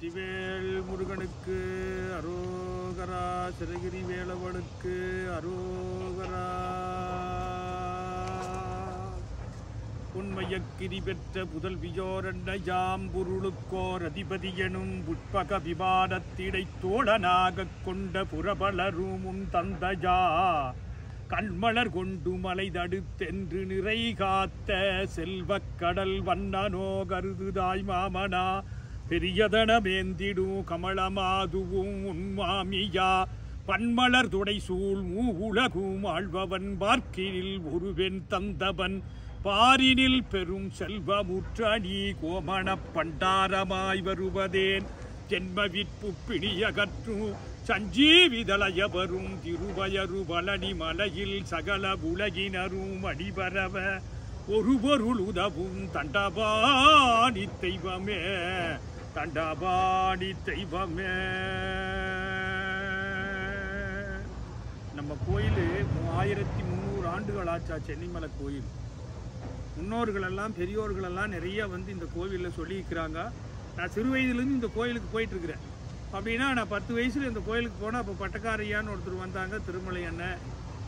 வெற்றிவேல் முருகனுக்கு அரோகரா சிறகிரி வேலவனுக்கு அரோகரா உண்மையக்கிரி பெற்ற புதல் வியோரண்ட யாம்புருளுக்கோர் அதிபதியனும் உட்பக விவாதத்திடை தோழனாகக் கொண்ட புறபலரும் தந்தையா கண்மலர் கொண்டு மலை தடுத்தென்று நிறை காத்த செல்வக் கடல் வண்ணனோ கருதுதாய் மாமனா பெரியதன வேந்திடும் கமலமாதுவும் உன்மாமியா பன்மலர் துடை சூழ் மூ உலகும் ஆழ்பவன் பார்க்கினில் ஒருவன் தந்தவன் பாரினில் பெரும் செல்வமுற்றணி கோமணப் பண்டாரமாய் வருவதேன் ஜென்ம விற்பு பிணியகற்றும் சஞ்சீவிதலய வரும் திருவயரு பழனி மலையில் சகல உலகினரும் அடிபரவ ஒரு பொருள் உதவும் தண்டபாணி தெய்வமே தண்டபாணி தெய்வமே நம்ம கோயில் ஆயிரத்தி முந்நூறு ஆண்டுகள் ஆச்சா சென்னிமலை கோயில் முன்னோர்கள் எல்லாம் பெரியோர்கள் எல்லாம் நிறைய வந்து இந்த கோவிலில் சொல்லியிருக்கிறாங்க நான் சிறு வயதுலேருந்து இந்த கோயிலுக்கு போயிட்டு இருக்கிறேன் அப்படின்னா நான் பத்து வயசுல இந்த கோயிலுக்கு போனால் அப்போ பட்டக்காரையான்னு ஒருத்தர் வந்தாங்க திருமலை அண்ணன்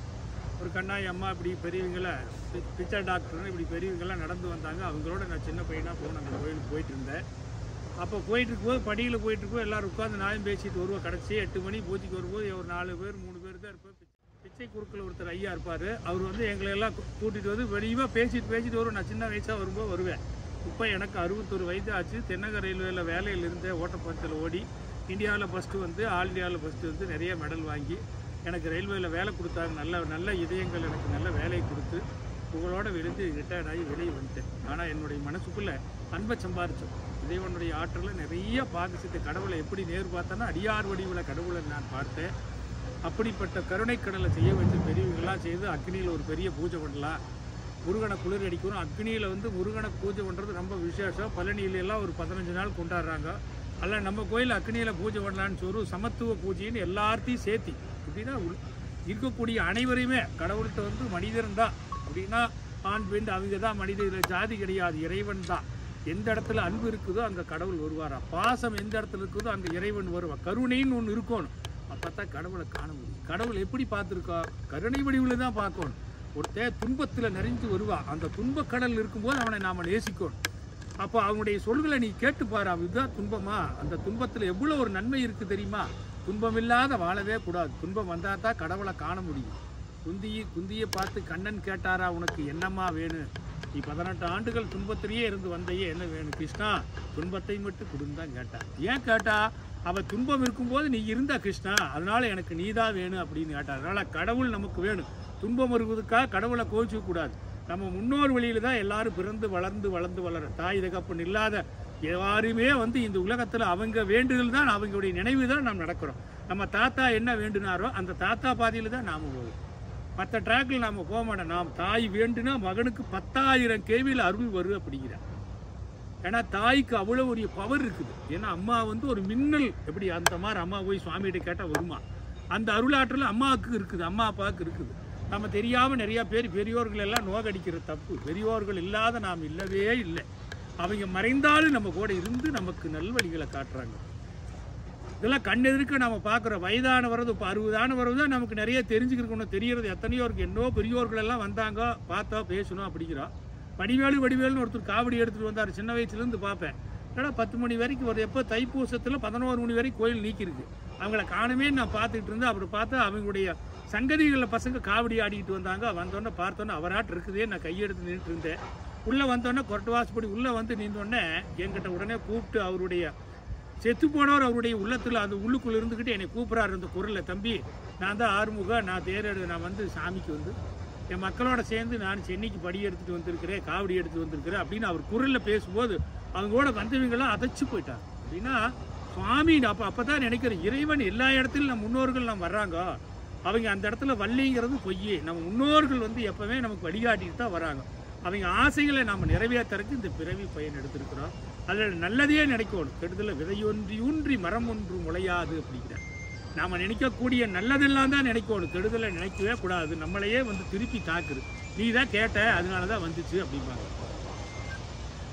ஒரு கண்ணாய் அம்மா இப்படி பெரியவங்கள பி- பிச்சை டாக்டர்னு இப்படி பெரியவங்கெல்லாம் நடந்து வந்தாங்க அவங்களோட நான் சின்ன பையனாக போன அந்த கோயிலுக்கு போயிட்டு இருந்தேன் அப்போ போயிட்டு இருக்கும்போது படியில் போயிட்டு இருக்கும்போது எல்லாரும் உட்காந்து நாயும் பேசிட்டு வருவோம் கடைசி எட்டு மணி பூஜைக்கு வரும்போது ஒரு நாலு பேர் மூணு பேர் தான் இருப்பேன் பிச்சை- பிச்சை குறுக்கில் ஒருத்தர் ஐயா இருப்பார் அவர் வந்து எங்களை எல்லாம் கூ- கூட்டிட்டு வந்து வெளியவா பேசிட்டு பேசிட்டு வரும் நான் சின்ன வயசாக வரும்போது வருவேன் இப்போ எனக்கு அறுபத்தொரு வயது ஆச்சு தென்னக ரயில்வேல வேலையில் இருந்தேன் ஓட்டப்பந்தத்தில் ஓடி இந்தியாவில் ஃபஸ்ட்டு வந்து ஆல் இந்தியாவில் ஃபஸ்ட்டு வந்து நிறைய மெடல் வாங்கி எனக்கு ரயில்வேல வேலை கொடுத்தாங்க நல்ல நல்ல இதயங்கள் எனக்கு நல்ல வேலையை கொடுத்து புகழோட விழுந்து ரிட்டையர்ட் ஆகி வெளியே வந்துட்டேன் ஆனால் என்னுடைய மனசுக்குள்ளே அன்பை சம்பாரிச்சோம் இறைவனுடைய ஆற்றலில் நிறைய பாகசித்த கடவுளை எப்படி நேர் பார்த்தேன்னா அடியார் வடிவில் கடவுளை நான் பார்த்தேன் அப்படிப்பட்ட கருணைக்கடலை செய்ய வச்சு பெரியவங்களாம் செய்து அக்னியில் ஒரு பெரிய பூஜை பண்ணலாம் முருகனை குளிர் அடிக்கணும் அக்னியில் வந்து முருகனை பூஜை பண்ணுறது ரொம்ப விசேஷம் பழனியில எல்லாம் ஒரு பதினஞ்சு நாள் கொண்டாடுறாங்க அல்ல நம்ம கோயில் அக்னியில் பூஜை பண்ணலான்னு சொல்லி சமத்துவ பூஜைன்னு எல்லார்த்தையும் சேர்த்தி அப்படின்னா உள்- இருக்கக்கூடிய அனைவரையுமே கடவுள்கிட்ட வந்து மனிதன் தான் அப்படின்னா ஆண் பெண் அவங்க தான் மனிதர் ஜாதி கிடையாது இறைவன் தான் எந்த இடத்துல அன்பு இருக்குதோ அங்கே கடவுள் வருவாரா பாசம் எந்த இடத்துல இருக்குதோ அங்கே இறைவன் வருவா கருணைன்னு ஒன்று இருக்கணும் அப்போ தான் கடவுளை காண முடியும் கடவுள் எப்படி பார்த்துருக்கா கருணை வடிவில் தான் பார்க்கணும் ஒருத்தன் துன்பத்தில் நிறைஞ்சு வருவான் அந்த துன்பக் கடல் இருக்கும்போது அவனை நாம் நேசிக்கணும் அப்போ அவனுடைய சொல்களை நீ கேட்டு பாரு அவன் இதுதான் துன்பமா அந்த துன்பத்தில் எவ்வளோ ஒரு நன்மை இருக்குது தெரியுமா துன்பம் இல்லாத வாழவே கூடாது துன்பம் வந்தால் தான் கடவுளை காண முடியும் குந்தியை குந்தியை பார்த்து கண்ணன் கேட்டாரா உனக்கு என்னம்மா வேணும் நீ பதினெட்டு ஆண்டுகள் துன்பத்திலேயே இருந்து வந்தையே என்ன வேணும் கிருஷ்ணா துன்பத்தை மட்டும் கொடுன்னு தான் கேட்டா ஏன் கேட்டா அவ துன்பம் இருக்கும்போது நீ இருந்தா கிருஷ்ணா அதனால எனக்கு நீதான் வேணும் அப்படின்னு கேட்டா அதனால கடவுள் நமக்கு வேணும் துன்பம் வருவதுக்காக கடவுளை கோவிச்சுக்க கூடாது நம்ம முன்னோர் வழியில தான் எல்லாரும் பிறந்து வளர்ந்து வளர்ந்து வளர தாய் தகப்பன் இல்லாத யாருமே வந்து இந்த உலகத்துல அவங்க வேண்டுதல் தான் அவங்களுடைய நினைவு தான் நாம் நடக்கிறோம் நம்ம தாத்தா என்ன வேண்டுனாரோ அந்த தாத்தா பாதையில தான் நாம போவோம் மற்ற ட்ராக்கில் நாம் போக மாட்டோம் நாம் தாய் வேண்டுனா மகனுக்கு பத்தாயிரம் கேவியில் அருள் வரும் அப்படிங்கிறார் ஏன்னா தாய்க்கு அவ்வளோ ஒரு பவர் இருக்குது ஏன்னா அம்மா வந்து ஒரு மின்னல் எப்படி அந்த மாதிரி அம்மா போய் சுவாமிகிட்ட கேட்டால் வருமா அந்த அருளாற்றல் அம்மாவுக்கு இருக்குது அம்மா அப்பாவுக்கு இருக்குது நம்ம தெரியாமல் நிறைய பேர் பெரியோர்கள் எல்லாம் நோகடிக்கிற தப்பு பெரியோர்கள் இல்லாத நாம் இல்லவே இல்லை அவங்க மறைந்தாலும் நம்ம கூட இருந்து நமக்கு நல்வழிகளை காட்டுறாங்க இதெல்லாம் கண்ணெதிர்க்க நம்ம பார்க்குற வயதான வரது இப்போ அறுபதான வரது தான் நமக்கு நிறைய தெரிஞ்சுக்கிறக்கணும் தெரியறது எத்தனையோ இருக்கு என்னோ பெரியோர்கள் எல்லாம் வந்தாங்க பார்த்தா பேசணும் அப்படிங்கிறோம் வடிவேலு வடிவேலுன்னு ஒருத்தர் காவடி எடுத்துகிட்டு வந்தார் சின்ன வயசுலேருந்து பார்ப்பேன் ஏன்னா பத்து மணி வரைக்கும் ஒரு எப்போ தைப்பூசத்தில் பதினோரு மணி வரைக்கும் கோயில் நீக்கிருக்கு அவங்கள காணுமே நான் பார்த்துக்கிட்டு இருந்தேன் அப்புறம் பார்த்தா அவங்களுடைய சங்கதிகளில் பசங்க காவடி ஆடிக்கிட்டு வந்தாங்க வந்தோடனே பார்த்தோன்னே அவராட்டு இருக்குதே நான் கையெடுத்து நின்றுட்டு இருந்தேன் உள்ளே வந்தோடனே கொரட்டு வாசப்படி உள்ளே வந்து நின்றோடனே என்கிட்ட உடனே கூப்பிட்டு அவருடைய செத்து போனவர் அவருடைய உள்ளத்தில் அந்த உள்ளுக்குள்ள இருந்துக்கிட்டு என்னை கூப்பிட்றாரு அந்த குரலில் தம்பி நான் தான் ஆறுமுக நான் தேரெடு நான் வந்து சாமிக்கு வந்து என் மக்களோட சேர்ந்து நான் சென்னைக்கு படி எடுத்துட்டு வந்திருக்கிறேன் காவடி எடுத்துட்டு வந்திருக்கிறேன் அப்படின்னு அவர் குரலில் பேசும்போது அவங்களோட வந்தவங்கெல்லாம் அதச்சு போயிட்டாங்க அப்படின்னா சுவாமி அப்போ அப்போ தான் நினைக்கிறேன் இறைவன் எல்லா இடத்துலையும் நம்ம முன்னோர்கள் நம்ம வர்றாங்க அவங்க அந்த இடத்துல வள்ளிங்கிறது பொய் நம்ம முன்னோர்கள் வந்து எப்பவுமே நமக்கு வழிகாட்டிட்டு தான் வராங்க அவங்க ஆசைகளை நாம் நிறைவேற்றறதுக்கு இந்த பிறவி பயன் எடுத்திருக்கிறோம் அதில் நல்லதையே நினைக்கணும் கெடுதல விதையொன்றி ஊன்றி மரம் ஒன்று முளையாது அப்படிங்கிற நாம் நினைக்கக்கூடிய நல்லதெல்லாம் தான் நினைக்கணும் கெடுதலை நினைக்கவே கூடாது நம்மளையே வந்து திருப்பி தாக்குது நீ தான் கேட்ட அதனால தான் வந்துச்சு அப்படிம்பாங்க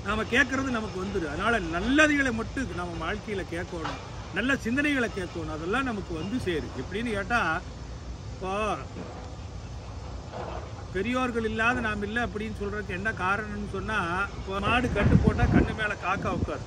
நாம கேட்கறது நமக்கு வந்துடும் அதனால நல்லதுகளை மட்டும் நம்ம வாழ்க்கையில கேட்கணும் நல்ல சிந்தனைகளை கேட்கணும் அதெல்லாம் நமக்கு வந்து சேரும் எப்படின்னு கேட்டா இப்போ பெரியோர்கள் இல்லாத நாம் இல்லை அப்படின்னு சொல்றதுக்கு என்ன காரணம்னு சொன்னா இப்போ மாடு கட்டு போட்டா கண்ணு மேல காக்கா உட்காரு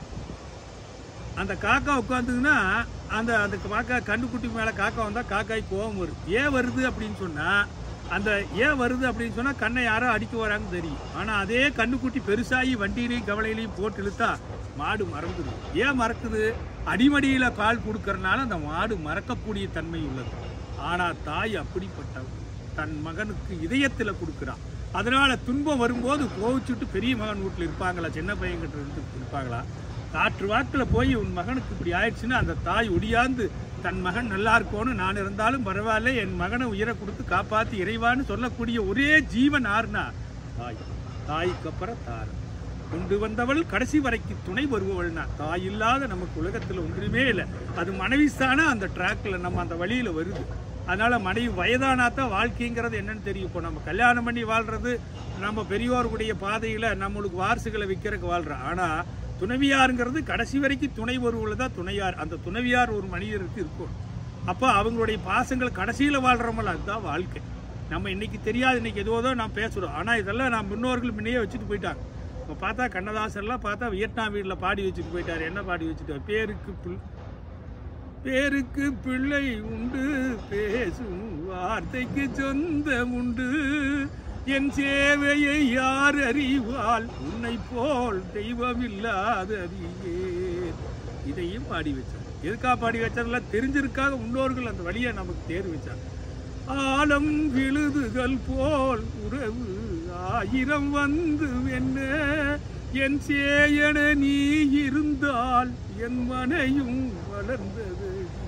அந்த காக்கா உட்காந்துதுன்னா அந்த அந்த காக்கா கண்ணுக்குட்டி மேல காக்கா வந்தா காக்காய் கோபம் வரும் ஏன் வருது அப்படின்னு சொன்னா அந்த ஏன் வருது அப்படின்னு சொன்னா கண்ணை யாரோ அடிக்க வராங்கன்னு தெரியும் ஆனா அதே கண்ணுக்குட்டி பெருசாகி வண்டியிலையும் கவலையிலையும் போட்டு இழுத்தா மாடு மறந்துடும் ஏன் மறக்குது அடிமடியில கால் கொடுக்கறனால அந்த மாடு மறக்கக்கூடிய தன்மை உள்ளது ஆனா தாய் அப்படிப்பட்டவள் தன் மகனுக்கு இதயத்துல கொடுக்குறான் அதனால துன்பம் வரும்போது கோவிச்சுட்டு பெரிய மகன் வீட்டில் இருப்பாங்களா சின்ன பையன்கிட்ட இருந்து இருப்பாங்களா காற்று வாக்கில் போய் உன் மகனுக்கு இப்படி ஆயிடுச்சுன்னா அந்த தாய் ஒடியாந்து தன் மகன் நல்லா இருக்கணும் நான் இருந்தாலும் பரவாயில்ல என் மகனை உயிரை கொடுத்து காப்பாத்தி இறைவான்னு சொல்லக்கூடிய ஒரே ஜீவன் ஆறுனா தாய் தாய்க்கு அப்புறம் தார் கொண்டு வந்தவள் கடைசி வரைக்கும் துணை வருபவள்னா தாய் இல்லாத நமக்கு உலகத்தில் ஒன்றுமே இல்லை அது மனைவிஸ்தானே அந்த ட்ராக்ல நம்ம அந்த வழியில வருது அதனால மனைவி வயதானாத்தான் வாழ்க்கைங்கிறது என்னன்னு தெரியும் இப்போ நம்ம கல்யாணம் பண்ணி வாழ்றது நம்ம பெரியோர்களுடைய பாதையில நம்மளுக்கு வாரிசுகளை விற்கிறதுக்கு வாழ்றோம் ஆனா துணைவியாருங்கிறது கடைசி வரைக்கும் துணை வருவள் தான் துணையார் அந்த துணைவியார் ஒரு மனிதருக்கு இருக்கும் அப்போ அவங்களுடைய பாசங்கள் கடைசியில வாழ்றோமல்ல அதுதான் வாழ்க்கை நம்ம இன்னைக்கு தெரியாது இன்னைக்கு ஏதோ தான் நாம் பேசுறோம் ஆனா இதெல்லாம் நான் முன்னோர்கள் முன்னையே வச்சுட்டு போயிட்டாங்க இப்போ பார்த்தா கண்ணதாசர்லாம் பார்த்தா வியட்நாம் வீட்டில் பாடி வச்சுட்டு போயிட்டாரு என்ன பாடி வச்சுட்டார் பேருக்கு பிள் பேருக்கு பிள்ளை உண்டு பேசும் வார்த்தைக்கு சொந்தம் உண்டு என் சேவையை யார் அறிவாள் உன்னை போல் தெய்வம் இல்லாததியே இதையும் பாடி வச்சார் எதுக்காக பாடி வச்சார்ல தெரிஞ்சிருக்காக முன்னோர்கள் அந்த வழியை நமக்கு தேர்வு வச்சாங்க ஆலம் விழுதுகள் போல் உறவு ஆயிரம் வந்து என்ன என் சேயன நீ இருந்தால் என் மனையும் வளர்ந்தது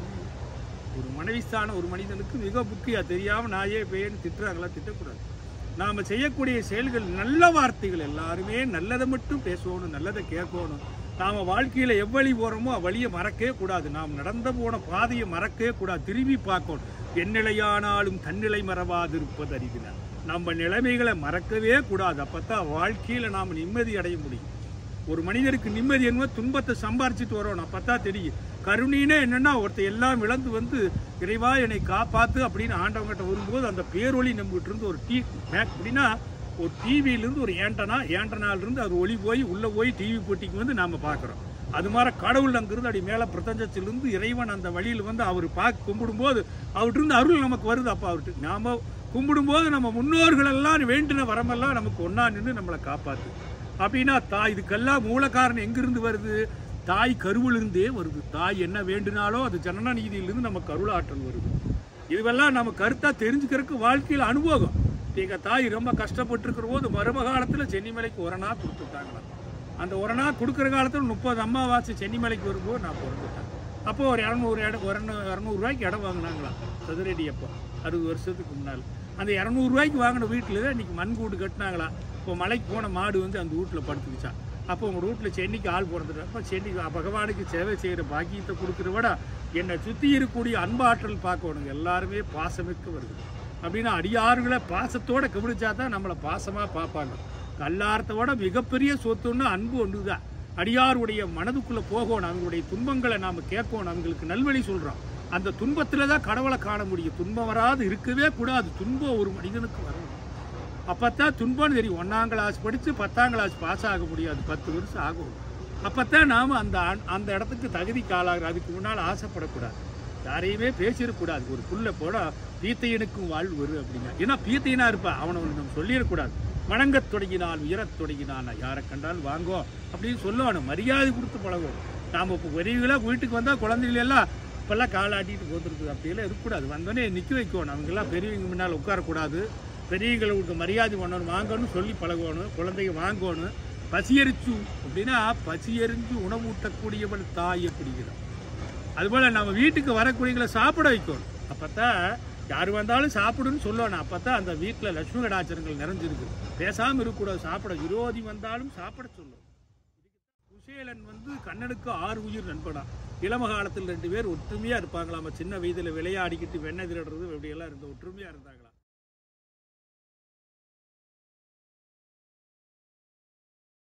ஒரு மனைவிஸ்தான ஒரு மனிதனுக்கு மிக முக்கிய தெரியாம நாயே பேன்னு திட்டுறாங்களா திட்டக்கூடாது நாம செய்யக்கூடிய செயல்கள் நல்ல வார்த்தைகள் எல்லாருமே நல்லதை மட்டும் பேசணும் நல்லதை கேட்கணும் நாம வாழ்க்கையில எவ்வழி போறோமோ அவ்வழியை மறக்கவே கூடாது நாம் நடந்த போன பாதையை மறக்கவே கூடாது திரும்பி பார்க்கணும் எந்நிலையானாலும் தன்னிலை மறவாதிருப்பது அரிதின நம்ம நிலைமைகளை மறக்கவே கூடாது அப்பதான் வாழ்க்கையில நாம் நிம்மதி அடைய முடியும் ஒரு மனிதருக்கு நிம்மதி என்பது துன்பத்தை சம்பாரிச்சிட்டு வரணும் அப்பதான் தெரியும் கருணினே என்னன்னா ஒருத்தர் எல்லாம் இழந்து வந்து இறைவா என்னை காப்பாத்து அப்படின்னு ஆண்டவங்கிட்ட வரும்போது அந்த பேரொளி நம்மகிட்ட இருந்து ஒரு டீ மேக் அப்படின்னா ஒரு டிவியிலிருந்து ஒரு ஏண்டனா ஏண்டனாலிருந்து அது ஒளி போய் உள்ள போய் டிவி போட்டிக்கு வந்து நாம பார்க்குறோம் அது மாதிரி கடவுள் அங்கிருந்து அப்படி மேலே பிரபஞ்சத்திலிருந்து இறைவன் அந்த வழியில் வந்து அவர் பார்க்க கும்பிடும்போது அவர்கிட்ட அருள் நமக்கு வருது அப்போ அவர்கிட்ட நாம கும்பிடும்போது நம்ம முன்னோர்கள் எல்லாம் வேண்டின வரமெல்லாம் நமக்கு ஒன்றா நின்று நம்மளை காப்பாத்து அப்படின்னா தாய் இதுக்கெல்லாம் மூல காரணம் எங்கிருந்து வருது தாய் கருவிலிருந்தே வருது தாய் என்ன வேண்டுனாலோ அது ஜனன நீதியிலிருந்து நமக்கு அருளாற்றல் வருது இதுவெல்லாம் நம்ம கருத்தா தெரிஞ்சுக்கிறதுக்கு வாழ்க்கையில் அனுபவம் எங்க தாய் ரொம்ப கஷ்டப்பட்டு இருக்கிற போது மரும காலத்துல சென்னிமலைக்கு உரணா கொடுத்துட்டாங்களாம் அந்த உரணா கொடுக்குற காலத்துல முப்பது அம்மாவாசை சென்னிமலைக்கு வரும்போது நான் பிறந்துட்டேன் அப்போ ஒரு இரநூறு இடம் ஒரு இரநூறுவாய்க்கு இடம் வாங்கினாங்களாம் சதுரடி அப்போ அறுபது வருஷத்துக்கு முன்னால் அந்த இரநூறுவாய்க்கு வாங்கின வீட்டில் தான் இன்னைக்கு மண் கூடு கட்டினாங்களா இப்போ மலைக்கு போன மாடு வந்து அந்த வீட்டில் படுத்துக்கிச்சான் அப்போ உங்கள் வீட்டில் சென்னைக்கு ஆள் பிறந்துட்டு அப்போ சென்னைக்கு பகவானுக்கு சேவை செய்கிற பாக்கியத்தை கொடுக்குற விட என்னை சுற்றி இருக்கக்கூடிய அன்பாற்றல் பார்க்கணும் எல்லாருமே பாசமிக்க வருது அப்படின்னா அடியாறுகளை பாசத்தோட கவனிச்சா தான் நம்மளை பாசமாக பார்ப்பாங்க கல்லாரத்தோட மிகப்பெரிய சொத்துன்னா அன்பு ஒன்று தான் அடியாருடைய மனதுக்குள்ளே போகணும் அவங்களுடைய துன்பங்களை நாம் கேட்கணும் அவங்களுக்கு நல்வழி சொல்கிறோம் அந்த துன்பத்தில் தான் கடவுளை காண முடியும் துன்பம் வராது இருக்கவே கூடாது துன்பம் ஒரு மனிதனுக்கு வரணும் அப்பத்தான் துன்பம்னு தெரியும் ஒன்றாம் கிளாஸ் படித்து பத்தாம் கிளாஸ் பாஸ் ஆக முடியாது பத்து வருஷம் ஆகும் அப்பத்தான் நாம் அந்த அன்- அந்த இடத்துக்கு தகுதி காலாகிற அதுக்கு முன்னால் ஆசைப்படக்கூடாது யாரையுமே பேசிடக்கூடாது ஒரு புல்லை போட பீத்தையனுக்கும் வாழ்வு வரும் அப்படிங்க ஏன்னா பீத்தையனா இருப்பா அவனை ஒண்ணு நம்ம சொல்லிடக்கூடாது வணங்கத் தொடங்கினால் உயரத் தொடங்கினான் யாரை கண்டாலும் வாங்கோ அப்படின்னு சொல்லணும் மரியாதை கொடுத்து பழகும் நாம் இப்போ பெரியவங்களாம் வீட்டுக்கு வந்தால் குழந்தைகள் எல்லாம் இப்போல்லாம் காலாட்டிட்டு போத்துருக்கு அப்படியெல்லாம் இருக்கக்கூடாது வந்தோடனே நிற்க வைக்கணும் அவங்கெல்லாம் பெரியவங்க முன்னால் உட்காரக்கூடாது பெரியவங்களுக்கு மரியாதை பண்ணணும் வாங்கன்னு சொல்லி பழகணும் குழந்தைங்க வாங்கணும் பசியரிச்சு அப்படின்னா பசியறிஞ்சு உணவூட்டக்கூடியவள் தாய் அப்படிங்கிறோம் அதுபோல் நம்ம வீட்டுக்கு வரக்கூடியவங்களை சாப்பிட வைக்கணும் அப்பதான் யார் வந்தாலும் சாப்பிடுன்னு சொல்லணும் அப்பதான் அந்த வீட்டில் லட்சுமி கடாச்சரங்கள் நிறைஞ்சிருக்கு பேசாமல் இருக்கக்கூடாது சாப்பிட விரோதி வந்தாலும் சாப்பிட சொல்லும் குசேலன் வந்து கண்ணனுக்கு ஆறு உயிர் நண்பனா இளம காலத்தில் ரெண்டு பேர் ஒற்றுமையா இருப்பாங்களாம் சின்ன வயதுல விளையாடிக்கிட்டு வெண்ணெய் திருடுறது இப்படியெல்லாம் இருந்த ஒற்றுமையா இருந்தாங்க